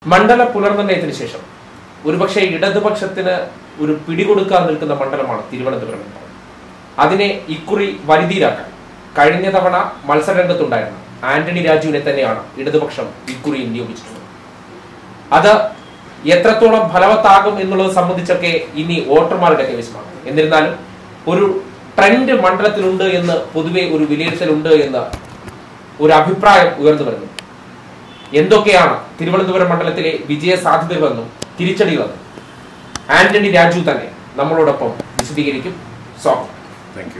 മണ്ഡല പുനർനിർണയത്തിന് ശേഷം ഒരുപക്ഷെ ഇടതുപക്ഷത്തിന് ഒരു പിടികൊടുക്കാൻ നിൽക്കുന്ന മണ്ഡലമാണ് തിരുവനന്തപുരം മണ്ഡലം അതിനെ ഇക്കുറി വരുതിയിലാക്കാൻ കഴിഞ്ഞ തവണ മത്സരരംഗത്തുണ്ടായിരുന്ന ആന്റണി രാജുവിനെ തന്നെയാണ് ഇടതുപക്ഷം ഇക്കുറി നിയോഗിച്ചിട്ടുള്ളത് അത് എത്രത്തോളം ഫലവത്താകും എന്നുള്ളത് സംബന്ധിച്ചൊക്കെ ഇനി വോട്ടർമാരുടെ കൈവശമാണ് എന്നിരുന്നാലും ഒരു ട്രെൻഡ് മണ്ഡലത്തിലുണ്ട് എന്ന് പൊതുവെ ഒരു വിലയിരുത്തലുണ്ട് എന്ന് ഒരു അഭിപ്രായം ഉയർന്നു വരുന്നു എന്തൊക്കെയാണ് തിരുവനന്തപുരം മണ്ഡലത്തിലെ വിജയ സാധ്യതകളെന്നും തിരിച്ചടികളെന്നും ആന്റണി രാജു തന്നെ നമ്മളോടൊപ്പം വിശദീകരിക്കും സ്വാഗതം താങ്ക് യു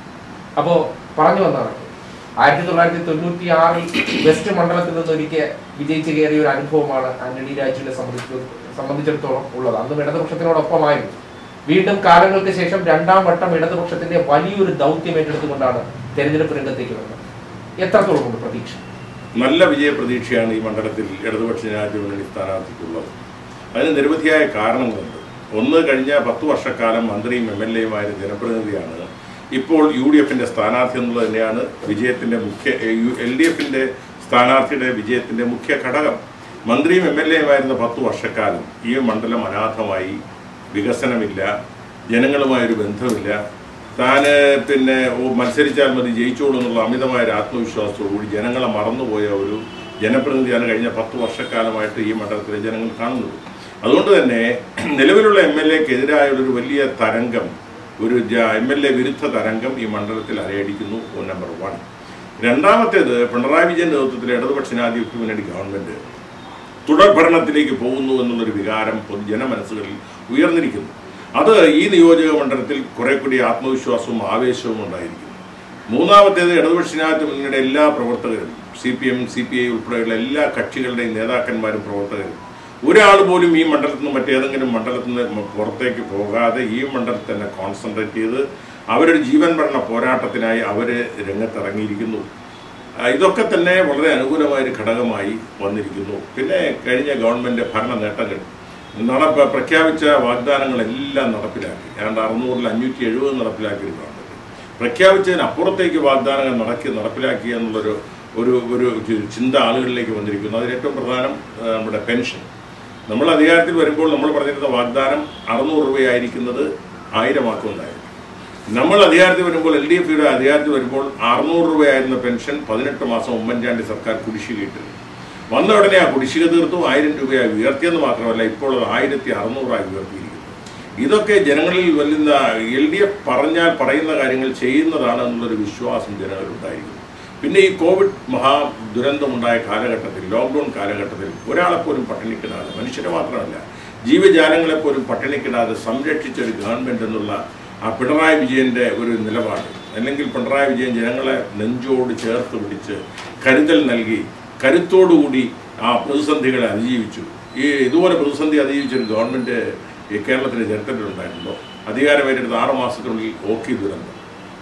അപ്പോ പറഞ്ഞു വന്നതാണ് ആയിരത്തി തൊള്ളായിരത്തി തൊണ്ണൂറ്റി ആറിൽ വെസ്റ്റ് മണ്ഡലത്തിൽ നിന്ന് ഒരിക്കൽ വിജയിച്ച് കയറിയ ഒരു അനുഭവമാണ് ആന്റണി രാജുവിനെ സംബന്ധിച്ച് സംബന്ധിച്ചിടത്തോളം ഉള്ളത് അന്നും ഇടതുപക്ഷത്തിനോടൊപ്പമായിരുന്നു വീണ്ടും കാലങ്ങൾക്ക് ശേഷം രണ്ടാം വട്ടം ഇടതുപക്ഷത്തിന്റെ വലിയൊരു ദൗത്യം ഏറ്റെടുത്തുകൊണ്ടാണ് തെരഞ്ഞെടുപ്പ് രംഗത്തേക്ക് വരുന്നത് എത്രത്തോളം ഉണ്ട് പ്രതീക്ഷ നല്ല വിജയ പ്രതീക്ഷയാണ് ഈ മണ്ഡലത്തിൽ ഇടതുപക്ഷ ജനാധിപത്യ മുന്നണി സ്ഥാനാർത്ഥിക്കുള്ളത് അതിന് നിരവധിയായ കാരണങ്ങളുണ്ട് ഒന്ന് കഴിഞ്ഞ പത്തു വർഷക്കാലം മന്ത്രിയും എം എൽ എയുമായ ജനപ്രതിനിധിയാണ് ഇപ്പോൾ യു ഡി എഫിന്റെ സ്ഥാനാർത്ഥി എന്നുള്ളത് തന്നെയാണ് വിജയത്തിന്റെ മുഖ്യ എൽ ഡി എഫിന്റെ സ്ഥാനാർത്ഥിയുടെ വിജയത്തിന്റെ മുഖ്യ ഘടകം മന്ത്രിയും എം എൽ എയുമായിരുന്ന പത്തു വർഷക്കാലം ഈ മണ്ഡലം അനാഥമായി വികസനമില്ല ജനങ്ങളുമായൊരു ബന്ധമില്ല താന് പിന്നെ ഓ, മത്സരിച്ചാൽ മതി ജയിച്ചോളൂ എന്നുള്ള അമിതമായ ഒരു ആത്മവിശ്വാസത്തോടുകൂടി ജനങ്ങളെ മറന്നുപോയ ഒരു ജനപ്രതിനിധിയാണ് കഴിഞ്ഞ പത്ത് വർഷക്കാലമായിട്ട് ഈ മണ്ഡലത്തിലെ ജനങ്ങൾ കാണുന്നത് അതുകൊണ്ട് തന്നെ നിലവിലുള്ള എം എൽ എക്കെതിരായ ഒരു വലിയ തരംഗം ഒരു എം എൽ എ വിരുദ്ധ തരംഗം ഈ മണ്ഡലത്തിൽ അലയടിക്കുന്നു നമ്പർ വൺ രണ്ടാമത്തേത് പിണറായി വിജയൻ നേതൃത്വത്തിലെ ഇടതുപക്ഷ ജനാധിപത്യ മുന്നണി ഗവൺമെന്റ് തുടർ ഭരണത്തിലേക്ക് പോകുന്നു എന്നുള്ളൊരു വികാരം പൊതുജന മനസ്സുകളിൽ ഉയർന്നിരിക്കുന്നു അത് ഈ നിയോജക മണ്ഡലത്തിൽ കുറെ കൂടി ആത്മവിശ്വാസവും ആവേശവും ഉണ്ടായിരിക്കുന്നു മൂന്നാമത്തേത് ഇടതുപക്ഷ ജനാധിപത്യ മുന്നണിയുടെ എല്ലാ പ്രവർത്തകരും C P M C P I ഉൾപ്പെടെയുള്ള എല്ലാ കക്ഷികളുടെയും നേതാക്കന്മാരും പ്രവർത്തകരും ഒരാൾ പോലും ഈ മണ്ഡലത്തിൽ നിന്ന് മറ്റേതെങ്കിലും മണ്ഡലത്തിൽ നിന്ന് പുറത്തേക്ക് പോകാതെ ഈ മണ്ഡലത്തിൽ തന്നെ കോൺസെൻട്രേറ്റ് ചെയ്ത് അവരുടെ ജീവൻ മരണ പോരാട്ടത്തിനായി അവർ രംഗത്തിറങ്ങിയിരിക്കുന്നു ആ, ഇതൊക്കെ തന്നെ വളരെ അനുകൂലമായ ഒരു ഘടകമായി വന്നിരിക്കുന്നു പിന്നെ കഴിഞ്ഞ ഗവൺമെന്റ് ഭരണ നേട്ടങ്ങൾ നടപ്പ പ്രഖ്യാപിച്ച വാഗ്ദാനങ്ങളെല്ലാം നടപ്പിലാക്കി ഏതാണ്ട് അറുന്നൂറിൽ അഞ്ഞൂറ്റി എഴുപത് നടപ്പിലാക്കിയ ഒരു ഗവൺമെന്റ് പ്രഖ്യാപിച്ചതിന് അപ്പുറത്തേക്ക് വാഗ്ദാനങ്ങൾ നടക്കി നടപ്പിലാക്കി എന്നുള്ളൊരു ഒരു ഒരു ചി- ചിന്ത ആളുകളിലേക്ക് വന്നിരിക്കുന്നു അതിൽ ഏറ്റവും പ്രധാനം ആ, നമ്മുടെ പെൻഷൻ നമ്മൾ അധികാരത്തിൽ വരുമ്പോൾ നമ്മൾ പറഞ്ഞിരുന്ന വാഗ്ദാനം അറുന്നൂറ് രൂപയായിരിക്കുന്നത് ആയിരമാക്കുന്നുണ്ടായിരുന്നു നമ്മൾ അധികാരത്തിൽ വരുമ്പോൾ എൽ ഡി എഫിയുടെ അധികാരത്തിൽ വരുമ്പോൾ അറുന്നൂറ് രൂപയായിരുന്ന പെൻഷൻ പതിനെട്ട് മാസം ഉമ്മൻചാണ്ടി സർക്കാർ കുടിശ്ശികയിട്ട് വന്ന ഉടനെ ആ കുടിശ്ശിക തീർത്തു ആയിരം രൂപയായി ഉയർത്തിയെന്ന് മാത്രമല്ല ഇപ്പോൾ അത് ആയിരത്തി അറുന്നൂറായി ഉയർത്തിയിരിക്കുന്നു ഇതൊക്കെ ജനങ്ങളിൽ വരുന്ന എൽ ഡി എഫ് പറഞ്ഞാൽ പറയുന്ന കാര്യങ്ങൾ ചെയ്യുന്നതാണ് എന്നുള്ളൊരു വിശ്വാസം ജനങ്ങളിലുണ്ടായിരിക്കുന്നു പിന്നെ ഈ കോവിഡ് മഹാ ദുരന്തമുണ്ടായ കാലഘട്ടത്തിൽ ലോക്ക്ഡൗൺ കാലഘട്ടത്തിൽ ഒരാളെപ്പോലും പട്ടിണിക്കിടാതെ മനുഷ്യരെ മാത്രമല്ല ജീവജാലങ്ങളെപ്പോലും പട്ടിണിക്കിടാതെ സംരക്ഷിച്ച ഒരു ഗവൺമെന്റ് എന്നുള്ള ആ പിണറായി വിജയന്റെ ഒരു നിലപാട് അല്ലെങ്കിൽ പിണറായി വിജയൻ ജനങ്ങളെ നെഞ്ചോട് ചേർത്ത് പിടിച്ച് കരുതൽ നൽകി കരുത്തോടുകൂടി ആ പ്രതിസന്ധികളെ അതിജീവിച്ചു ഈ ഇതുപോലെ പ്രതിസന്ധി അതിജീവിച്ച ഒരു ഗവൺമെന്റ് ഈ കേരളത്തിലെ ചരിത്രത്തിലുണ്ടായിരുന്നോ അധികാരമേറ്റെടുത്ത ആറ് മാസത്തിനുള്ളിൽ ഓക്കി ദുരന്തം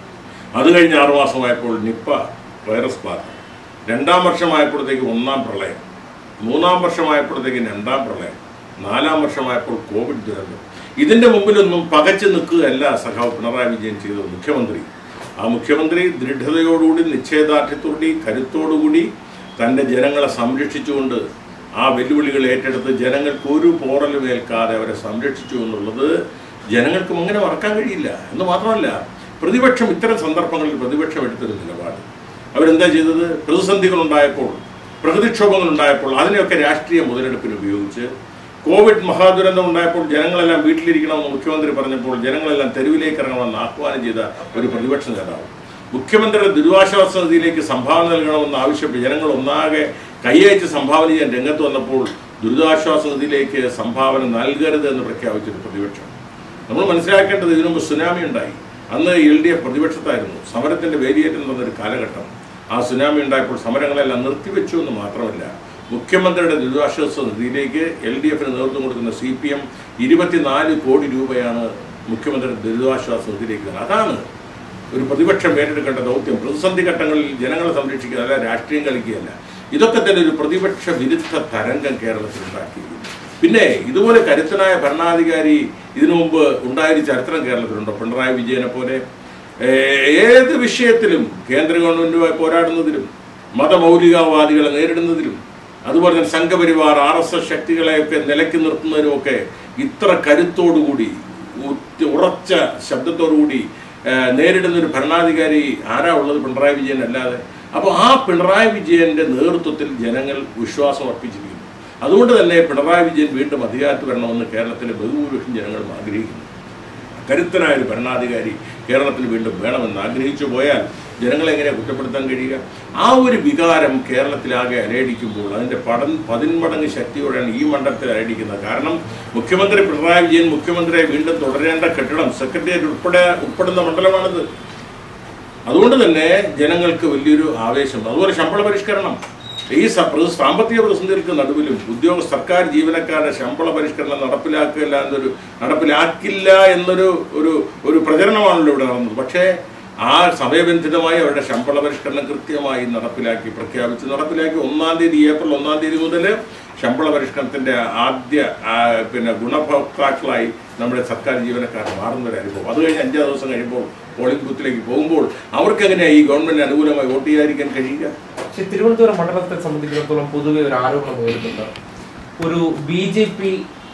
അത് കഴിഞ്ഞ് ആറു മാസമായപ്പോൾ നിപ്പ വൈറസ് ബാധ രണ്ടാം വർഷമായപ്പോഴത്തേക്ക് ഒന്നാം പ്രളയം മൂന്നാം വർഷമായപ്പോഴത്തേക്ക് രണ്ടാം പ്രളയം നാലാം വർഷമായപ്പോൾ കോവിഡ് ദുരന്തം ഇതിന്റെ മുമ്പിലൊന്നും പകച്ചു നിൽക്കുകയല്ല സഖാവ് പിണറായി വിജയൻ ചെയ്തത് മുഖ്യമന്ത്രി ആ മുഖ്യമന്ത്രി ദൃഢതയോടുകൂടി നിശ്ചയദാർഢ്യത്തോടുകൂടി കരുത്തോടുകൂടി തൻ്റെ ജനങ്ങളെ സംരക്ഷിച്ചുകൊണ്ട് ആ വെല്ലുവിളികൾ ഏറ്റെടുത്ത് ജനങ്ങൾക്ക് ഒരു പോറലും ഏൽക്കാതെ അവരെ സംരക്ഷിച്ചു എന്നുള്ളത് ജനങ്ങൾക്കും അങ്ങനെ മറക്കാൻ കഴിയില്ല എന്ന് മാത്രമല്ല പ്രതിപക്ഷം ഇത്തരം സന്ദർഭങ്ങളിൽ പ്രതിപക്ഷം എടുത്തൊരു നിലപാട് അവരെന്താ ചെയ്തത് പ്രതിസന്ധികൾ ഉണ്ടായപ്പോൾ പ്രകൃതിക്ഷോഭങ്ങൾ ഉണ്ടായപ്പോൾ അതിനെയൊക്കെ രാഷ്ട്രീയ മുതലെടുപ്പിന് ഉപയോഗിച്ച് കോവിഡ് മഹാദുരന്തം ഉണ്ടായപ്പോൾ ജനങ്ങളെല്ലാം വീട്ടിലിരിക്കണമെന്ന് മുഖ്യമന്ത്രി പറഞ്ഞപ്പോൾ ജനങ്ങളെല്ലാം തെരുവിലേക്ക് ഇറങ്ങണമെന്ന് ആഹ്വാനം ചെയ്ത ഒരു പ്രതിപക്ഷ നേതാവ് മുഖ്യമന്ത്രിയുടെ ദുരിതാശ്വാസ നിധിയിലേക്ക് സംഭാവന നൽകണമെന്ന് ആവശ്യപ്പെട്ട് ജനങ്ങൾ ഒന്നാകെ കൈയയച്ച് സംഭാവന ചെയ്യാൻ രംഗത്ത് വന്നപ്പോൾ ദുരിതാശ്വാസ നിധിയിലേക്ക് സംഭാവന നൽകരുത് എന്ന് പ്രഖ്യാപിച്ചൊരു പ്രതിപക്ഷം നമ്മൾ മനസ്സിലാക്കേണ്ടത് ഇതിനു മുമ്പ് സുനാമി ഉണ്ടായി അന്ന് എൽ ഡി എഫ് പ്രതിപക്ഷത്തായിരുന്നു സമരത്തിന്റെ വേലിയേറ്റം നടന്നൊരു കാലഘട്ടം ആ സുനാമി ഉണ്ടായപ്പോൾ സമരങ്ങളെല്ലാം നിർത്തിവെച്ചു എന്ന് മാത്രമല്ല മുഖ്യമന്ത്രിയുടെ ദുരിതാശ്വാസ നിധിയിലേക്ക് എൽ ഡി എഫിന് നേതൃത്വം കൊടുക്കുന്ന സി പി എം ഇരുപത്തിനാല് കോടി രൂപയാണ് മുഖ്യമന്ത്രിയുടെ ദുരിതാശ്വാസ നിധിയിലേക്ക് നൽകുന്നത്. അതാണ് ഒരു പ്രതിപക്ഷം ഏറ്റെടുക്കേണ്ട ദൗത്യം പ്രതിസന്ധി ഘട്ടങ്ങളിൽ ജനങ്ങളെ സംരക്ഷിക്കുക അല്ല രാഷ്ട്രീയം കളിക്കുകയല്ല ഇതൊക്കെ തന്നെ ഒരു പ്രതിപക്ഷ വിരുദ്ധ തരംഗം കേരളത്തിൽ ഉണ്ടാക്കിയിരിക്കുന്നു പിന്നെ ഇതുപോലെ കരുത്തനായ ഭരണാധികാരി ഇതിനു മുമ്പ് ഉണ്ടായൊരു ചരിത്രം കേരളത്തിലുണ്ടോ പിണറായി വിജയനെ പോലെ ഏ- ഏത് വിഷയത്തിലും കേന്ദ്ര ഗവൺമെന്റുമായി പോരാടുന്നതിലും മതമൗലികവാദികളെ നേരിടുന്നതിലും അതുപോലെ തന്നെ സംഘപരിവാർ ആർ എസ് എസ് ശക്തികളെയൊക്കെ നിലയ്ക്ക് നിർത്തുന്നതിനുമൊക്കെ ഇത്ര കരുത്തോടുകൂടി ഉറ്റ- ഉറച്ച ശബ്ദത്തോടുകൂടി ആ, നേരിടുന്ന ഒരു ഭരണാധികാരി ആരാ ഉള്ളത് പിണറായി വിജയൻ അല്ലാതെ അപ്പോൾ ആ പിണറായി വിജയന്റെ നേതൃത്വത്തിൽ ജനങ്ങൾ വിശ്വാസം അർപ്പിച്ചിരിക്കുന്നു അതുകൊണ്ട് തന്നെ പിണറായി വിജയൻ വീണ്ടും അധികാരത്തിൽ വരണമെന്ന് കേരളത്തിലെ ബഹുഭൂരിപക്ഷം ജനങ്ങളും ആഗ്രഹിക്കുന്നു കരുത്തനായ ഒരു ഭരണാധികാരി കേരളത്തിൽ വീണ്ടും വേണമെന്ന് ആഗ്രഹിച്ചു പോയാൽ ജനങ്ങളെ എങ്ങനെ കുറ്റപ്പെടുത്താൻ കഴിയുക ആ ഒരു വികാരം കേരളത്തിലാകെ അലയടിക്കുമ്പോൾ അതിൻ്റെ പടൻ പതിന്മടങ്ങ് ശക്തിയോടെയാണ് ഈ മണ്ഡലത്തിൽ അലയടിക്കുന്നത് കാരണം മുഖ്യമന്ത്രി പിണറായി വിജയൻ മുഖ്യമന്ത്രിയെ വീണ്ടും തുടരേണ്ട കെട്ടിടം സെക്രട്ടേറിയറ്റ് ഉൾപ്പെടെ ഉൾപ്പെടുന്ന മണ്ഡലമാണിത് അതുകൊണ്ട് തന്നെ ജനങ്ങൾക്ക് വലിയൊരു ആവേശം അതുപോലെ ശമ്പള പരിഷ്കരണം ഈ സ- പ്ര- സാമ്പത്തിക പ്രതിസന്ധികൾക്ക് നടുവിലും ഉദ്യോഗ സർക്കാർ ജീവനക്കാരുടെ ശമ്പള പരിഷ്കരണം നടപ്പിലാക്കില്ല എന്നൊരു നടപ്പിലാക്കില്ല എന്നൊരു ഒരു ഒരു പ്രചരണമാണല്ലോ ഇവിടെ നടന്നത് പക്ഷേ ആ സമയബന്ധിതമായി അവരുടെ ശമ്പള പരിഷ്കരണം കൃത്യമായി നടപ്പിലാക്കി പ്രഖ്യാപിച്ച് നടപ്പിലാക്കി ഒന്നാം തീയതി ഏപ്രിൽ ഒന്നാം തീയതി മുതൽ ശമ്പള പരിഷ്കരണത്തിന്റെ ആദ്യ ആ, പിന്നെ ഗുണഭോക്താക്കളായി നമ്മുടെ സർക്കാർ ജീവനക്കാർ മാറുന്ന ഒരു അനുഭവം അത് കഴിഞ്ഞ് അഞ്ചാം ദിവസം കഴിയുമ്പോൾ പോളിംഗ് ബൂത്തിലേക്ക് പോകുമ്പോൾ അവർക്ക് എങ്ങനെയാണ് ഈ ഗവൺമെന്റിന് അനുകൂലമായി വോട്ട് ചെയ്യാതിരിക്കാൻ കഴിയുക പക്ഷെ തിരുവനന്തപുരം മണ്ഡലത്തെ സംബന്ധിച്ചിടത്തോളം പൊതുവെ ഒരു ആരോപണം ഉയരുന്നുണ്ട് ഒരു ബി ജെ പി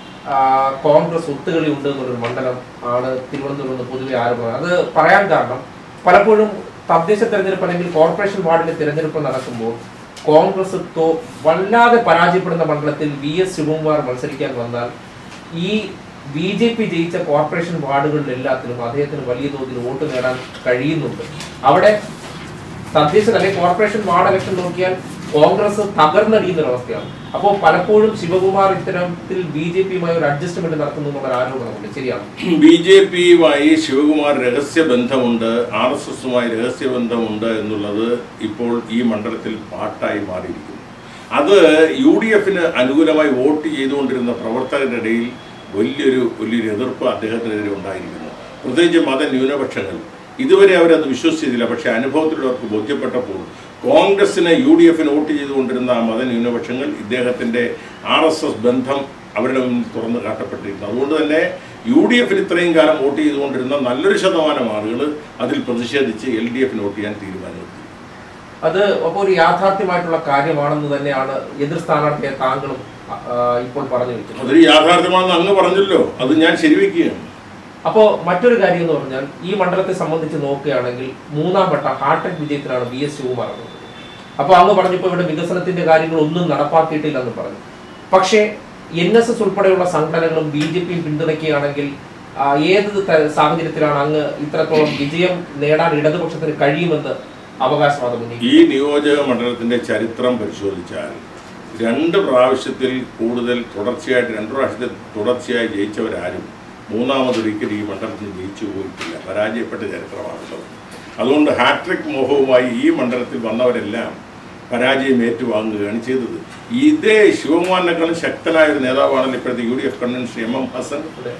കോൺഗ്രസ് ഒത്തുകളി ഉണ്ട് എന്നുള്ളൊരു മണ്ഡലം ആണ് തിരുവനന്തപുരം എന്ന് പൊതുവെ ആരോപണം അത് പറയാൻ കാരണം പലപ്പോഴും തദ്ദേശ തെരഞ്ഞെടുപ്പ് അല്ലെങ്കിൽ കോർപ്പറേഷൻ വാർഡിലെ തിരഞ്ഞെടുപ്പ് നടക്കുമ്പോൾ കോൺഗ്രസ് തോ വല്ലാതെ പരാജയപ്പെടുന്ന മണ്ഡലത്തിൽ വി എസ് ശിവകുമാർ മത്സരിക്കാൻ വന്നാൽ ഈ ബി ജെ പി ജയിച്ച കോർപ്പറേഷൻ വാർഡുകളിലെല്ലാത്തിലും അദ്ദേഹത്തിന് വലിയ തോതിൽ വോട്ട് നേടാൻ കഴിയുന്നുണ്ട് അവിടെ തദ്ദേശ അല്ലെങ്കിൽ കോർപ്പറേഷൻ വാർഡ് ഇലക്ഷൻ നോക്കിയാൽ കോൺഗ്രസ് തകർന്നടിയുന്ന ഒരു അവസ്ഥയാണ് അപ്പോൾ പലപ്പോഴും ശിവകുമാർ ഇത്തരത്തിൽ ബി ജെ പിയുമായി ഒരു അഡ്ജസ്റ്റ്മെന്റ് നടത്തുന്നു എന്നുള്ള ഒരു ആരോപണമുണ്ട് ശരിയാണ് ബി ജെ പിയുമായി ശിവകുമാർ രഹസ്യ ബന്ധമുണ്ട് ആർ എസ് എസുമായി രഹസ്യ ബന്ധമുണ്ട് എന്നുള്ളത് ഇപ്പോൾ ഈ മണ്ഡലത്തിൽ പാട്ടായി മാറിയിരിക്കുന്നു അത് യു ഡി എഫിന് അനുകൂലമായി വോട്ട് ചെയ്തുകൊണ്ടിരുന്ന പ്രവർത്തകരുടെ ഇടയിൽ വലിയൊരു വലിയൊരു എതിർപ്പ് അദ്ദേഹത്തിനെതിരെ ഉണ്ടായിരിക്കുന്നു പ്രത്യേകിച്ച് മത ന്യൂനപക്ഷങ്ങൾ ഇതുവരെ അവരത് വിശ്വസിച്ചില്ല പക്ഷേ അനുഭവത്തിലുള്ളവർക്ക് ബോധ്യപ്പെട്ടപ്പോൾ കോൺഗ്രസിന് യു ഡി എഫിന് വോട്ട് ചെയ്തുകൊണ്ടിരുന്ന ആ മത ന്യൂനപക്ഷങ്ങൾ ഇദ്ദേഹത്തിൻ്റെ ആർ എസ് എസ് ബന്ധം അവരുടെ മുന്നിൽ തുറന്ന് കാട്ടപ്പെട്ടിരിക്കുന്നു അതുകൊണ്ട് തന്നെ യു ഡി എഫിന് ഇത്രയും കാലം വോട്ട് ചെയ്തുകൊണ്ടിരുന്ന നല്ലൊരു ശതമാനം ആളുകൾ അതിൽ പ്രതിഷേധിച്ച് എൽ ഡി എഫിന് വോട്ട് ചെയ്യാൻ തീരുമാനമെടുത്തു അത് അപ്പോൾ ഒരു യാഥാർത്ഥ്യമായിട്ടുള്ള കാര്യമാണെന്ന് തന്നെയാണ് എതിർ സ്ഥാനാർത്ഥിയെ താങ്കളും ആ, ഇപ്പോൾ പറഞ്ഞു വെക്കുന്നത് അതൊരു യാഥാർത്ഥ്യമാണെന്ന് അങ്ങ് പറഞ്ഞല്ലോ അത് ഞാൻ ശരിവെക്കുകയാണ് അപ്പോൾ മറ്റൊരു കാര്യം എന്ന് പറഞ്ഞാൽ ഈ മണ്ഡലത്തെ സംബന്ധിച്ച് നോക്കുകയാണെങ്കിൽ മൂന്നാം വട്ട ഹാർട്ടെക് വിജയത്തിലാണ് ബി എസ് ശിവകുമാർ ഉള്ളത് അപ്പോൾ അങ്ങ് പറഞ്ഞപ്പോൾ ഇവിടെ വികസനത്തിന്റെ കാര്യങ്ങൾ ഒന്നും നടപ്പാക്കിയിട്ടില്ല എന്ന് പറഞ്ഞു പക്ഷേ എൻ എസ് എസ് ഉൾപ്പെടെയുള്ള സംഘടനകളും ബി ജെ പിയും പിന്തുണയ്ക്കുകയാണെങ്കിൽ ആ, ഏത് ത- സാഹചര്യത്തിലാണ് അങ്ങ് ഇത്രത്തോളം വിജയം നേടാൻ ഇടതുപക്ഷത്തിന് കഴിയുമെന്ന് അവകാശവാദം ഉന്നയിക്കുന്നത് ഈ നിയോജക മണ്ഡലത്തിന്റെ ചരിത്രം പരിശോധിച്ചാൽ രണ്ട് പ്രാവശ്യത്തിൽ കൂടുതൽ തുടർച്ചയായിട്ട് രണ്ട് പ്രാവശ്യത്തിൽ തുടർച്ചയായി ജയിച്ചവരാരും മൂന്നാമതൊരിക്കൽ ഈ മണ്ഡലത്തിൽ ജയിച്ചു പോയിട്ടില്ല പരാജയപ്പെട്ട ചരിത്രമാണുള്ളത് അതുകൊണ്ട് ഹാട്രിക് മോഹവുമായി ഈ മണ്ഡലത്തിൽ വന്നവരെല്ലാം പരാജയം ഏറ്റുവാങ്ങുകയാണ് ചെയ്തത് ഇതേ ശിവകുമാറിനേക്കാളും ശക്തനായ ഒരു നേതാവാണല്ലോ ഇപ്പോഴത്തെ U D F convention M M Hassan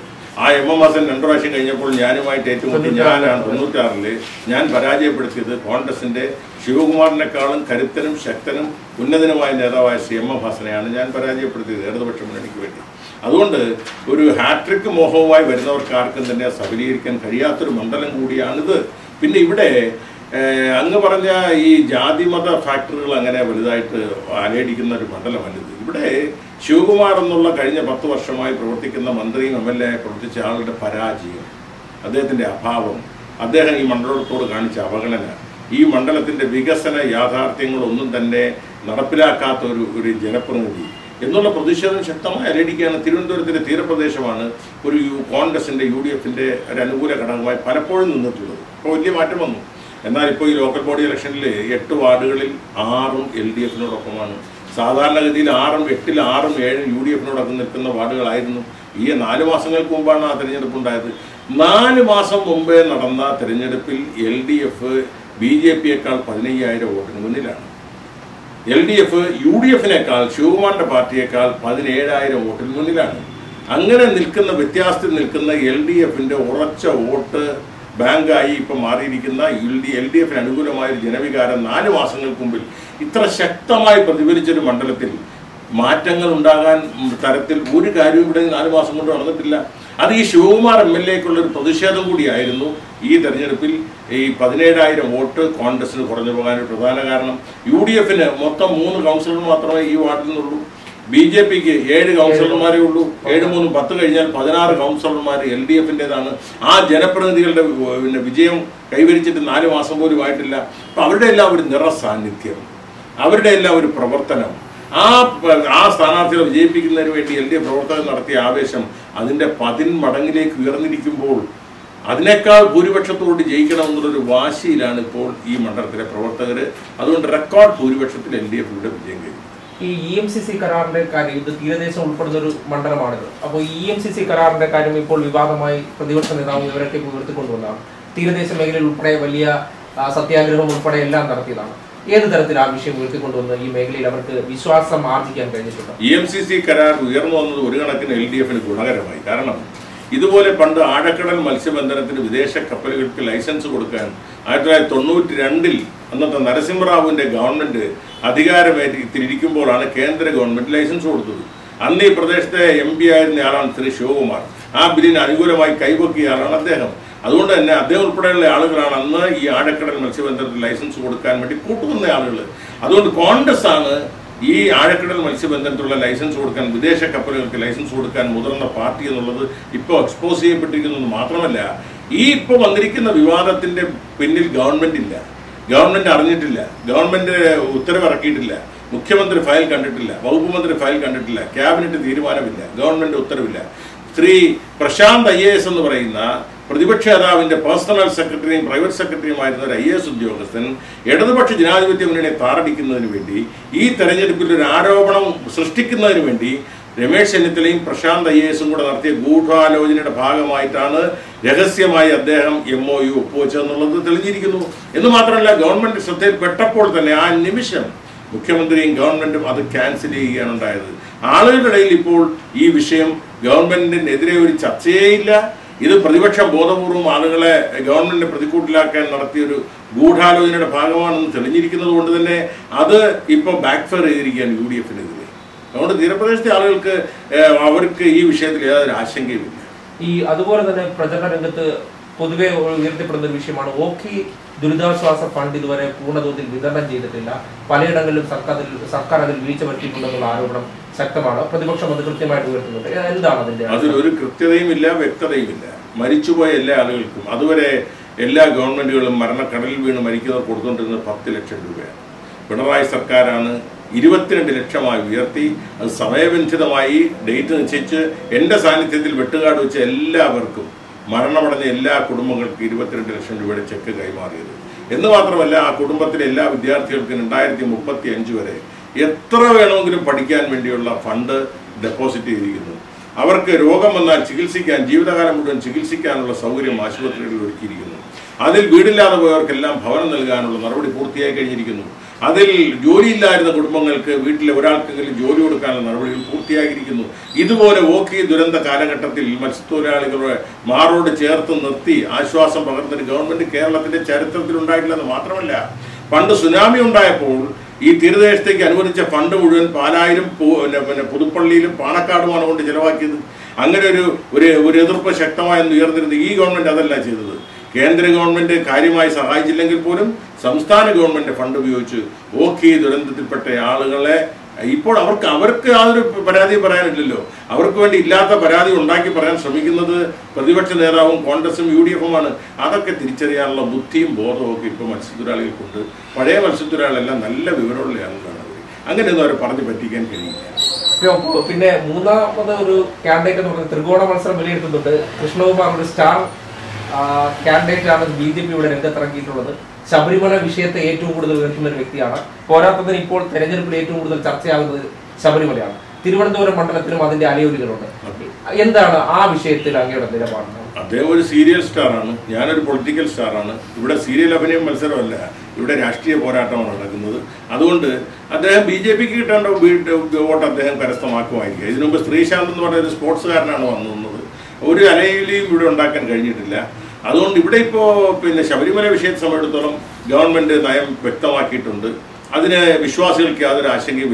ആ എം എം ഹസൻ രണ്ടു പ്രാവശ്യം കഴിഞ്ഞപ്പോൾ ഞാനുമായിട്ട് ഏറ്റുമുട്ടി ഞാനാണ് തൊണ്ണൂറ്റാറില് ഞാൻ പരാജയപ്പെടുത്തിയത് കോൺഗ്രസിന്റെ ശിവകുമാറിനേക്കാളും കരുത്തനും ശക്തനും ഉന്നതനുമായ നേതാവായ ശ്രീ എം എം ഹസനെയാണ് ഞാൻ പരാജയപ്പെടുത്തിയത് ഇടതുപക്ഷ മുന്നണിക്ക് വേണ്ടി അതുകൊണ്ട് ഒരു ഹാട്രിക് മോഹവുമായി വരുന്നവർക്ക് ആർക്കും തന്നെ സബലീകരിക്കാൻ കഴിയാത്തൊരു മണ്ഡലം കൂടിയാണിത് പിന്നെ ഇവിടെ ഏഹ്, അങ്ങ് പറഞ്ഞ ഈ ജാതിമത ഫാക്ടറികൾ അങ്ങനെ വലുതായിട്ട് അലയടിക്കുന്ന ഒരു മണ്ഡലമല്ലിത് ഇവിടെ ശിവകുമാർ എന്നുള്ള കഴിഞ്ഞ പത്ത് വർഷമായി പ്രവർത്തിക്കുന്ന മന്ത്രിയും എം എൽ എ പ്രവർത്തിച്ച ആളുടെ പരാജയം അദ്ദേഹത്തിൻ്റെ അഭാവം അദ്ദേഹം ഈ മണ്ഡലത്തോട് കാണിച്ച അവഗണന ഈ മണ്ഡലത്തിൻ്റെ വികസന യാഥാർത്ഥ്യങ്ങളൊന്നും തന്നെ നടപ്പിലാക്കാത്ത ഒരു ഒരു ജനപ്രതിനിധി എന്നുള്ള പ്രതിഷേധം ശക്തമായി അലടിക്കുകയാണ് തിരുവനന്തപുരത്തിൻ്റെ തീരപ്രദേശമാണ് ഒരു യു കോൺഗ്രസിൻ്റെ യു ഡി എഫിൻ്റെ ഒരു അനുകൂല ഘടകമായി പലപ്പോഴും നിന്നിട്ടുള്ളത് ഇപ്പോൾ വലിയ മാറ്റം വന്നു എന്നാൽ ഇപ്പോൾ ഈ ലോക്കൽ ബോഡി ഇലക്ഷനിൽ എട്ട് വാർഡുകളിൽ ആറും എൽ ഡി എഫിനോടൊപ്പമാണ് സാധാരണഗതിയിൽ ആറും എട്ടിൽ ആറും ഏഴും യു ഡി എഫിനോടൊപ്പം നിൽക്കുന്ന വാർഡുകളായിരുന്നു ഈ നാല് മാസങ്ങൾക്ക് മുമ്പാണ് ആ തെരഞ്ഞെടുപ്പ് ഉണ്ടായത് നാല് മാസം മുമ്പേ നടന്ന തെരഞ്ഞെടുപ്പിൽ L D F B J പിയേക്കാൾ പതിനയ്യായിരം വോട്ടിന് മുന്നിലാണ് L D F U D എഫിനേക്കാൾ ശിവകുമാറിന്റെ പാർട്ടിയേക്കാൾ പതിനേഴായിരം വോട്ടിന് മുന്നിലാണ് അങ്ങനെ നിൽക്കുന്ന വ്യത്യാസത്തിൽ നിൽക്കുന്ന എൽ ഡി എഫിന്റെ ഉറച്ച വോട്ട് ബാങ്കായി ഇപ്പം മാറിയിരിക്കുന്ന എൽ ഡി എൽ ഡി എഫിന് അനുകൂലമായ ഒരു ജനവികാരം നാല് മാസങ്ങൾക്ക് മുമ്പിൽ ഇത്ര ശക്തമായി പ്രതിഫലിച്ചൊരു മണ്ഡലത്തിൽ മാറ്റങ്ങൾ ഉണ്ടാകാൻ തരത്തിൽ ഒരു കാര്യവും ഇവിടെ നാല് മാസം കൊണ്ട് നടന്നിട്ടില്ല അത് ഈ ശിവകുമാർ എം എൽ എക്കുള്ള ഒരു പ്രതിഷേധം കൂടിയായിരുന്നു ഈ തെരഞ്ഞെടുപ്പിൽ ഈ പതിനേഴായിരം വോട്ട് കോൺഗ്രസിന് കുറഞ്ഞു പോകാൻ ഒരു പ്രധാന കാരണം യു ഡി എഫിന് മൊത്തം മൂന്ന് കൗൺസിലർ മാത്രമേ ഈ വാർഡിൽ നിന്നുള്ളൂ ബി ജെ പിക്ക് ഏഴ് കൗൺസിലർമാരേ ഉള്ളൂ ഏഴ് മൂന്ന് പത്ത് കഴിഞ്ഞാൽ പതിനാറ് കൗൺസിലർമാർ എൽ ഡി എഫിൻ്റെതാണ് ആ ജനപ്രതിനിധികളുടെ വ- പിന്നെ വിജയം കൈവരിച്ചിട്ട് നാല് മാസം പോലും ആയിട്ടില്ല അപ്പൊ അവരുടെ എല്ലാം ഒരു നിറ സാന്നിധ്യം അവരുടെ എല്ലാം ഒരു പ്രവർത്തനം ആ പ- ആ സ്ഥാനാർത്ഥികളെ വിജയിപ്പിക്കുന്നതിന് വേണ്ടി എൽ ഡി എഫ് പ്രവർത്തകർ നടത്തിയ ആവേശം അതിന്റെ പതിൻ മടങ്ങിലേക്ക് ഉയർന്നിരിക്കുമ്പോൾ അതിനേക്കാൾ ഭൂരിപക്ഷത്തോട് ജയിക്കണമെന്നുള്ളൊരു വാശിയിലാണ് ഇപ്പോൾ ഈ മണ്ഡലത്തിലെ പ്രവർത്തകർ അതുകൊണ്ട് റെക്കോർഡ് ഭൂരിപക്ഷത്തിൽ എൽ ഡി എഫ് ഇവിടെ വിജയം കഴിഞ്ഞു ഈ ഇ എം സി സി കരാറിന്റെ കാര്യം ഇത് തീരദേശം ഉൾപ്പെടുന്ന ഒരു മണ്ഡലമാണിത് അപ്പോൾ ഇ എം സി സി കരാറിന്റെ കാര്യം ഇപ്പോൾ വിവാദമായി പ്രതിപക്ഷ നേതാവ് ഇവരൊക്കെ ഇപ്പോൾ ഉയർത്തിക്കൊണ്ടുവന്നതാണ് തീരദേശ മേഖലയിൽ ഉൾപ്പെടെ വലിയ ആ, സത്യാഗ്രഹം ഉൾപ്പെടെ എല്ലാം നടത്തിയതാണ് ഏത് തരത്തിൽ ആ വിഷയം ഉയർത്തിക്കൊണ്ടുവന്ന് ഈ മേഖലയിൽ അവർക്ക് വിശ്വാസം ആർജിക്കാൻ കഴിഞ്ഞിട്ടുണ്ട് ഇ എം സി സി കരാർ ഉയർന്നു വന്നത് ഒരു കണക്കിന് എൽ ഡി എഫിന് ഗുണകരമായി കാരണം ഇതുപോലെ പണ്ട് ആഴക്കടൽ മത്സ്യബന്ധനത്തിന് വിദേശ കപ്പലുകൾക്ക് ലൈസൻസ് കൊടുക്കാൻ ആയിരത്തി തൊള്ളായിരത്തി തൊണ്ണൂറ്റി രണ്ടിൽ അന്നത്തെ നരസിംഹറാവുവിന്റെ ഗവൺമെന്റ് അധികാരമേറ്റിരിക്കുമ്പോഴാണ് കേന്ദ്ര ഗവൺമെന്റ് ലൈസൻസ് കൊടുത്തത് അന്ന് ഈ പ്രദേശത്തെ എം പി ആയിരുന്ന ആളാണ് ശ്രീ ശിവകുമാർ ആ ബില്ലിന് അനുകൂലമായി കൈവക്കിയ ആളാണ് അദ്ദേഹം അതുകൊണ്ട് തന്നെ അദ്ദേഹം ഉൾപ്പെടെയുള്ള ആളുകളാണ് അന്ന് ഈ ആഴക്കടൽ മത്സ്യബന്ധനത്തിന് ലൈസൻസ് കൊടുക്കാൻ വേണ്ടി കൂട്ടുനിന്ന ആളുകൾ അതുകൊണ്ട് കോൺഗ്രസ് ആണ് ഈ ആഴക്കടൽ മത്സ്യബന്ധനത്തിലുള്ള ലൈസൻസ് കൊടുക്കാൻ വിദേശ കപ്പലുകൾക്ക് ലൈസൻസ് കൊടുക്കാൻ മുതിർന്ന പാർട്ടി എന്നുള്ളത് ഇപ്പോൾ എക്സ്പോസ് ചെയ്യപ്പെട്ടിരിക്കുന്നത് മാത്രമല്ല ഈ ഇപ്പോൾ വന്നിരിക്കുന്ന വിവാദത്തിന്റെ പിന്നിൽ ഗവൺമെന്റ് ഇല്ല ഗവൺമെന്റ് അറിഞ്ഞിട്ടില്ല ഗവൺമെന്റ് ഉത്തരവിറക്കിയിട്ടില്ല മുഖ്യമന്ത്രി ഫയൽ കണ്ടിട്ടില്ല വകുപ്പ് മന്ത്രി ഫയൽ കണ്ടിട്ടില്ല ക്യാബിനറ്റ് തീരുമാനമില്ല ഗവൺമെന്റ് ഉത്തരവില്ല Shri Prashant I A S എന്ന് പറയുന്ന പ്രതിപക്ഷ നേതാവിന്റെ പേഴ്സണൽ സെക്രട്ടറിയും പ്രൈവറ്റ് സെക്രട്ടറിയുമായിരുന്ന ഒരു ഐ എസ് ഉദ്യോഗസ്ഥൻ ഇടതുപക്ഷ ജനാധിപത്യ മുന്നണിയെ താറടിക്കുന്നതിന് വേണ്ടി ഈ തെരഞ്ഞെടുപ്പിൽ ഒരു ആരോപണം സൃഷ്ടിക്കുന്നതിന് വേണ്ടി രമേശ് ചെന്നിത്തലയും പ്രശാന്ത് ഐ എസും കൂടെ നടത്തിയ ഗൂഢാലോചനയുടെ ഭാഗമായിട്ടാണ് രഹസ്യമായി അദ്ദേഹം എം ഒ യു ഒപ്പുവെച്ചതെന്നുള്ളത് തെളിഞ്ഞിരിക്കുന്നു എന്ന് മാത്രമല്ല ഗവൺമെന്റ് ശ്രദ്ധയിൽപ്പെട്ടപ്പോൾ തന്നെ ആ നിമിഷം മുഖ്യമന്ത്രിയും ഗവൺമെന്റും അത് ക്യാൻസൽ ചെയ്യുകയാണ് ഉണ്ടായത് ആളുകളുടെ ഇടയിൽ ഇപ്പോൾ ഈ വിഷയം ഗവൺമെന്റിനെതിരെ ഒരു ചർച്ചയേയില്ല ഇത് പ്രതിപക്ഷം ബോധപൂർവം ആളുകളെ ഗവൺമെന്റിനെ പ്രതിക്കൂട്ടിലാക്കാൻ നടത്തിയൊരു ഗൂഢാലോചനയുടെ ഭാഗമാണെന്ന് തെളിഞ്ഞിരിക്കുന്നത് കൊണ്ട് തന്നെ അത് ഇപ്പോൾ ബാക്ക്ഫയർ ചെയ്തിരിക്കുകയാണ് യു ഡി എഫിനെതിരെ അതുകൊണ്ട് തീരപ്രദേശത്തെ ആളുകൾക്ക് ഏഹ്, അവർക്ക് ഈ വിഷയത്തിൽ യാതൊരു ആശങ്കയുമില്ല ഈ അതുപോലെ തന്നെ പ്രചരണ രംഗത്ത് പൊതുവെ ഉയർത്തപ്പെടുന്ന ഒരു വിഷയമാണ് ഓഖി ദുരിതാശ്വാസ ഫണ്ട് ഇതുവരെ പൂർണ്ണതോതിൽ വിതരണം ചെയ്തിട്ടില്ല പലയിടങ്ങളിലും സർക്കാർ അതിൽ സർക്കാർ അതിൽ വീഴ്ച വരുത്തിയിട്ടുണ്ടെന്നുള്ള ആരോപണം ശക്തമാണ് പ്രതിപക്ഷം അത് കൃത്യമായിട്ട് ഉയർത്തുന്നുണ്ട് ഏ, എന്താണ് അതിന്റെ അതിലൊരു കൃത്യതയുമില്ല വ്യക്തതയുമില്ല മരിച്ചുപോയ എല്ലാ ആളുകൾക്കും അതുവരെ എല്ലാ ഗവൺമെന്റുകളും മരണക്കടലിൽ വീണ് മരിക്കുന്നവർ കൊടുത്തുകൊണ്ടിരുന്നത് പത്ത് ലക്ഷം രൂപയാണ് പിണറായി സർക്കാരാണ് ഇരുപത്തിരണ്ട് ലക്ഷമായി ഉയർത്തി അത് സമയബന്ധിതമായി ഡേറ്റ് നിശ്ചയിച്ച് എൻ്റെ സാന്നിധ്യത്തിൽ വെട്ടുകാട് വെച്ച എല്ലാവർക്കും മരണമടഞ്ഞ എല്ലാ കുടുംബങ്ങൾക്കും ഇരുപത്തിരണ്ട് ലക്ഷം രൂപയുടെ ചെക്ക് കൈമാറിയത് എന്ന് മാത്രമല്ല ആ കുടുംബത്തിലെ എല്ലാ വിദ്യാർത്ഥികൾക്കും രണ്ടായിരത്തി മുപ്പത്തി അഞ്ച് വരെ എത്ര വേണമെങ്കിലും പഠിക്കാൻ വേണ്ടിയുള്ള ഫണ്ട് ഡെപ്പോസിറ്റ് ചെയ്തിരിക്കുന്നു അവർക്ക് രോഗം വന്നാൽ ചികിത്സിക്കാൻ ജീവിതകാലം മുഴുവൻ ചികിത്സിക്കാനുള്ള സൗകര്യം ആശുപത്രികളിൽ ഒരുക്കിയിരിക്കുന്നു അതിൽ വീടില്ലാതെ പോയവർക്കെല്ലാം ഭവനം നൽകാനുള്ള നടപടി പൂർത്തിയായി കഴിഞ്ഞിരിക്കുന്നു അതിൽ ജോലിയില്ലായിരുന്ന കുടുംബങ്ങൾക്ക് വീട്ടിലെ ഒരാൾക്കെങ്കിലും ജോലി കൊടുക്കാനുള്ള നടപടികൾ പൂർത്തിയാക്കിയിരിക്കുന്നു ഇതുപോലെ ഓക്കി ദുരന്ത കാലഘട്ടത്തിൽ മത്സ്യത്തൊഴിലാളികളുടെ മാറോട് ചേർത്ത് നിർത്തി ആശ്വാസം പകർന്നൊരു ഗവൺമെന്റ് കേരളത്തിന്റെ ചരിത്രത്തിൽ ഉണ്ടായിട്ടില്ലെന്ന് മാത്രമല്ല പണ്ട് സുനാമി ഉണ്ടായപ്പോൾ ഈ തീരദേശത്തേക്ക് അനുവദിച്ച ഫണ്ട് മുഴുവൻ പാലായിലും പു- പിന്നെ പിന്നെ പുതുപ്പള്ളിയിലും പാണക്കാടുമാണ് കൊണ്ട് ചെലവാക്കിയത് അങ്ങനെ ഒരു ഒരു ഒരു എതിർപ്പ് ശക്തമായി ഉയർന്നിരുന്നത് ഈ ഗവൺമെന്റ് അതല്ല ചെയ്തത് കേന്ദ്ര ഗവൺമെന്റ് കാര്യമായി സഹായിച്ചില്ലെങ്കിൽ പോലും സംസ്ഥാന ഗവൺമെന്റ് ഫണ്ട് ഉപയോഗിച്ച് ഓഖി ദുരന്തത്തിൽപ്പെട്ട ആളുകളെ ഇപ്പോൾ അവർക്ക് അവർക്ക് യാതൊരു പരാതി പറയാനില്ലല്ലോ അവർക്ക് വേണ്ടി ഇല്ലാത്ത പരാതി ഉണ്ടാക്കി പറയാൻ ശ്രമിക്കുന്നത് പ്രതിപക്ഷ നേതാവും കോൺഗ്രസും യു ഡി എഫുമാണ് അതൊക്കെ തിരിച്ചറിയാനുള്ള ബുദ്ധിയും ബോധവും ഒക്കെ ഇപ്പോൾ മത്സ്യത്തൊഴിലാളികൾക്കുണ്ട് പഴയ മത്സ്യത്തൊഴിലാളികളെല്ലാം നല്ല വിവരമുള്ള ആളുകളാണ് അവർ അങ്ങനെയൊന്നും അവരെ പറഞ്ഞു പറ്റിക്കാൻ കഴിയില്ല ഇപ്പൊ പിന്നെ മൂന്നാമത് ഒരു കാൻഡിഡേറ്റ് എന്ന് പറയുന്നത് ത്രികോണ മത്സരം വിലയിരുത്തുന്നുണ്ട് കൃഷ്ണകുമാർ ഒരു സ്റ്റാർ കാൻഡിഡേറ്റ് ആണ് ബി ജെ പി ഇവിടെ രംഗത്തിറക്കിയിട്ടുള്ളത് ശബരിമല വിഷയത്തെ ഏറ്റവും കൂടുതൽ ഉയർത്തുന്ന ഒരു വ്യക്തിയാണ് പോരാത്തതിന് ഇപ്പോൾ തെരഞ്ഞെടുപ്പിൽ ഏറ്റവും കൂടുതൽ ചർച്ചയാകുന്നത് ശബരിമലയാണ് തിരുവനന്തപുരം മണ്ഡലത്തിലും അതിന്റെ അലയൊലികളുണ്ട് എന്താണ് ആ വിഷയത്തിൽ അങ്ങയുടെ നിലപാട് അദ്ദേഹം ഒരു സീരിയൽ സ്റ്റാറാണ് ഞാനൊരു പൊളിറ്റിക്കൽ സ്റ്റാറാണ് ഇവിടെ സീരിയൽ അഭിനയം മത്സരമല്ല ഇവിടെ രാഷ്ട്രീയ പോരാട്ടമാണ് നടക്കുന്നത് അതുകൊണ്ട് അദ്ദേഹം ബി ജെ പിക്ക് കിട്ടേണ്ട വീട്ട് വോട്ട് അദ്ദേഹം കരസ്ഥമാക്കുമായിരിക്കും ഇതിനു മുമ്പ് ശ്രീശാന്ത് എന്ന് പറയുന്ന ഒരു സ്പോർട്സുകാരനാണ് വന്നു നിന്നത് ഒരു അലയിലെയും ഇവിടെ ഉണ്ടാക്കാൻ കഴിഞ്ഞിട്ടില്ല അതുകൊണ്ട് ഇവിടെ ഇപ്പോൾ പിന്നെ ശബരിമല വിഷയത്തെ സംബന്ധിച്ചിടത്തോളം ഗവൺമെന്റ് നയം വ്യക്തമാക്കിയിട്ടുണ്ട് അതിന് വിശ്വാസികൾക്ക് യാതൊരു ആശങ്കയുമില്ല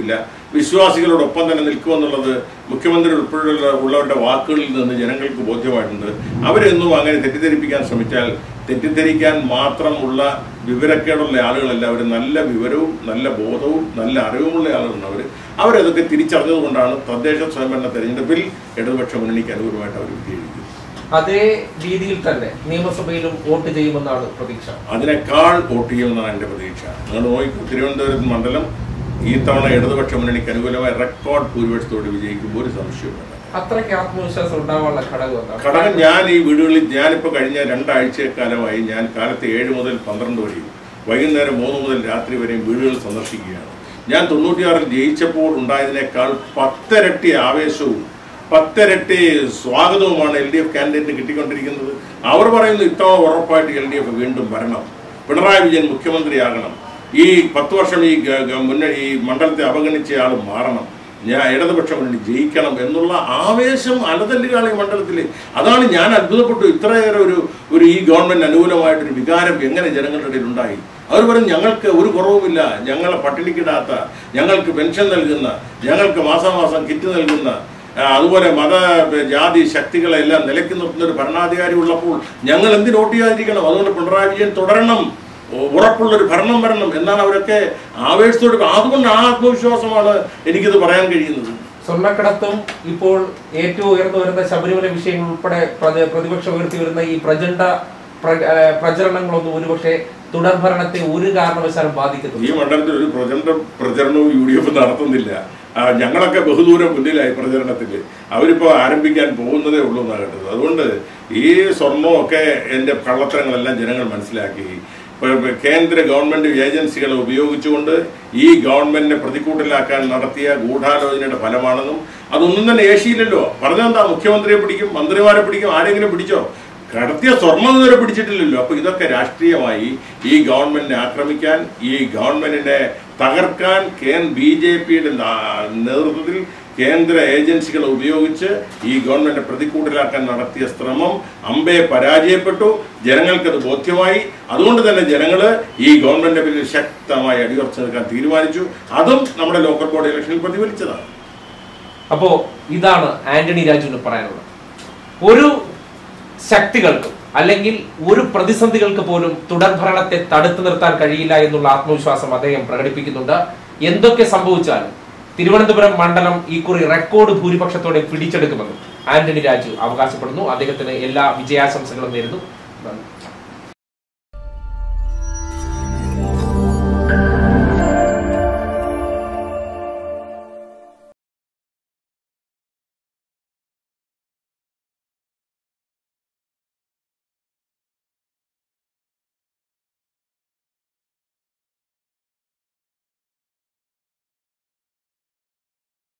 വിശ്വാസികളോടൊപ്പം തന്നെ നിൽക്കുമെന്നുള്ളത് മുഖ്യമന്ത്രി ഉൾപ്പെടെയുള്ള ഉള്ളവരുടെ വാക്കുകളിൽ നിന്ന് ജനങ്ങൾക്ക് ബോധ്യമായിട്ടുണ്ട് അവരെന്നും അങ്ങനെ തെറ്റിദ്ധരിപ്പിക്കാൻ ശ്രമിച്ചാൽ തെറ്റിദ്ധരിക്കാൻ മാത്രമുള്ള വിവരക്കേടുള്ള ആളുകളല്ല അവർ നല്ല വിവരവും നല്ല ബോധവും നല്ല അറിവുമുള്ള ആളുകളാണ് അവർ അവരതൊക്കെ തിരിച്ചറിഞ്ഞതുകൊണ്ടാണ് തദ്ദേശ സ്വയംഭരണ തെരഞ്ഞെടുപ്പിൽ ഇടതുപക്ഷ മുന്നണിക്ക് അനുകൂലമായിട്ട് അവർ വിധിയെഴുതിയത് അതേ രീതിയിൽ തന്നെ നിയമസഭയിലും വോട്ട് ചെയ്യുമെന്നാണ് പ്രതീക്ഷ അതിനേക്കാൾ വോട്ട് ചെയ്യുമെന്നാണ് എൻ്റെ പ്രതീക്ഷ നിങ്ങൾ നോക്കൂ തിരുവനന്തപുരം മണ്ഡലം ഈ തവണ ഇടതുപക്ഷ മുന്നണിക്ക് അനുകൂലമായ റെക്കോർഡ് ഭൂരിപക്ഷത്തോട് വിജയിക്കുമ്പോൾ ഒരു സംശയവുമില്ല അത്രയ്ക്ക് ആത്മവിശ്വാസം ഉണ്ടാവാനുള്ള ഘടകം എന്താണ് ഘടകം ഞാൻ ഈ വീടുകളിൽ ഞാനിപ്പോൾ കഴിഞ്ഞ രണ്ടാഴ്ചക്കാലമായി ഞാൻ കാലത്ത് ഏഴ് മുതൽ പന്ത്രണ്ട് വരെയും വൈകുന്നേരം മൂന്ന് മുതൽ രാത്രി വരെയും വീടുകൾ സന്ദർശിക്കുകയാണ് ഞാൻ തൊണ്ണൂറ്റിയാറിൽ ജയിച്ചപ്പോൾ ഉണ്ടായതിനേക്കാൾ പത്തിരട്ടി ആവേശവും പത്തിരട്ടി സ്വാഗതവുമാണ് എൽ ഡി എഫ് കാൻഡിഡേറ്റിന് കിട്ടിക്കൊണ്ടിരിക്കുന്നത് അവർ പറയുന്നു ഇത്തവണ ഉറപ്പായിട്ട് എൽ ഡി എഫ് വീണ്ടും വരണം പിണറായി വിജയൻ മുഖ്യമന്ത്രിയാകണം ഈ പത്ത് വർഷം ഈ ഗ- ഗ- മുന്നണി ഈ മണ്ഡലത്തെ അവഗണിച്ച ആൾ മാറണം ഞാൻ ഇടതുപക്ഷം മുന്നണി ജയിക്കണം എന്നുള്ള ആവേശം അലതല്ലുകാണ് ഈ മണ്ഡലത്തിൽ അതാണ് ഞാൻ അത്ഭുതപ്പെട്ടു ഇത്രയേറെ ഒരു ഒരു ഈ ഗവൺമെന്റ് അനുകൂലമായിട്ടൊരു വികാരം എങ്ങനെ ജനങ്ങളുടെ ഇടയിൽ ഉണ്ടായി അവർ പറയും ഞങ്ങൾക്ക് ഒരു കുറവുമില്ല ഞങ്ങളെ പട്ടിണിക്കിടാത്ത ഞങ്ങൾക്ക് പെൻഷൻ നൽകുന്ന ഞങ്ങൾക്ക് മാസാമാസം കിറ്റ് നൽകുന്ന ആ, അതുപോലെ മത ജാതി ശക്തികളെല്ലാം നിലയ്ക്ക് നിർത്തുന്ന ഒരു ഭരണാധികാരി ഉള്ളപ്പോൾ ഞങ്ങൾ എന്തിന് വോട്ട് ചെയ്യാതിരിക്കണം അതുകൊണ്ട് പിണറായി വിജയൻ തുടരണം ഉ- ഉറപ്പുള്ളൊരു ഭരണം വരണം എന്നാണ് അവരൊക്കെ ആവേശത്തോട് അതുകൊണ്ട് ആ ആത്മവിശ്വാസമാണ് എനിക്കിത് പറയാൻ കഴിയുന്നത് സ്വർണ്ണക്കടത്തും ഇപ്പോൾ ഏറ്റവും ഉയർന്നു വരുന്ന ശബരിമല വിഷയങ്ങൾ ഉൾപ്പെടെ പ്രതി- പ്രതിപക്ഷം ഉയർത്തി വരുന്ന ഈ പ്രചണ്ഡ പ്ര- ഏ, പ്രചരണങ്ങളൊന്നും ഒരുപക്ഷെ തുടർഭരണത്തെ ഒരു കാരണവശാലും ബാധിക്കത്തില്ല ഈ മണ്ഡലത്തിൽ ഒരു പ്രചരണ പ്രചരണവും യു ഡി എഫ് നടത്തുന്നില്ല ആ, ഞങ്ങളൊക്കെ ബഹുദൂരം മുന്നിലായി പ്രചരണത്തിൽ അവരിപ്പോൾ ആരംഭിക്കാൻ പോകുന്നതേ ഉള്ളൂ എന്നാണ് കേട്ടത് അതുകൊണ്ട് ഈ സ്വർണ്ണമൊക്കെ എൻ്റെ കള്ളത്തരങ്ങളെല്ലാം ജനങ്ങൾ മനസ്സിലാക്കി ഇപ്പൊ കേന്ദ്ര ഗവൺമെന്റ് ഏജൻസികളെ ഉപയോഗിച്ചുകൊണ്ട് ഈ ഗവൺമെന്റിനെ പ്രതിക്കൂട്ടിലാക്കാൻ നടത്തിയ ഗൂഢാലോചനയുടെ ഫലമാണെന്നും അതൊന്നും തന്നെ ഏഷ്യയില്ലല്ലോ പറഞ്ഞെന്താ മുഖ്യമന്ത്രിയെ പിടിക്കും മന്ത്രിമാരെ പിടിക്കും ആരെങ്കിലും പിടിച്ചോ കടത്തിയ സ്വർണം ഇതുവരെ പിടിച്ചിട്ടില്ലല്ലോ അപ്പൊ ഇതൊക്കെ രാഷ്ട്രീയമായി ഈ ഗവൺമെന്റിനെ ആക്രമിക്കാൻ ഈ ഗവൺമെന്റിനെ തകർക്കാൻ കേ ബി ജെ പിയുടെ നേതൃത്വത്തിൽ കേന്ദ്ര ഏജൻസികളെ ഉപയോഗിച്ച് ഈ ഗവൺമെന്റ് പ്രതിക്കൂട്ടിലാക്കാൻ നടത്തിയ ശ്രമം അമ്പെ പരാജയപ്പെട്ടു ജനങ്ങൾക്കത് ബോധ്യമായി അതുകൊണ്ട് തന്നെ ജനങ്ങൾ ഈ ഗവൺമെന്റിന്റെ പിന്നിൽ ശക്തമായി അടിയുറച്ചു നിൽക്കാൻ തീരുമാനിച്ചു അതും നമ്മുടെ ലോക്കൽ ബോഡി ഇലക്ഷനിൽ പ്രതിഫലിച്ചതാണ് അപ്പോ ഇതാണ് ആന്റണി രാജുവിന് പറയാനുള്ളത് ഒരു ശക്തികൾക്കും അല്ലെങ്കിൽ ഒരു പ്രതിസന്ധികൾക്ക് പോലും തുടർഭരണത്തെ തടുത്തു നിർത്താൻ കഴിയില്ല എന്നുള്ള ആത്മവിശ്വാസം അദ്ദേഹം പ്രകടിപ്പിക്കുന്നുണ്ട് എന്തൊക്കെ സംഭവിച്ചാലും തിരുവനന്തപുരം മണ്ഡലം ഇക്കുറി റെക്കോർഡ് ഭൂരിപക്ഷത്തോടെ പിടിച്ചെടുക്കുമെന്നും ആന്റണി രാജു അവകാശപ്പെടുന്നു അദ്ദേഹത്തിന് എല്ലാ വിജയാശംസകളും നേരുന്നു നന്ദി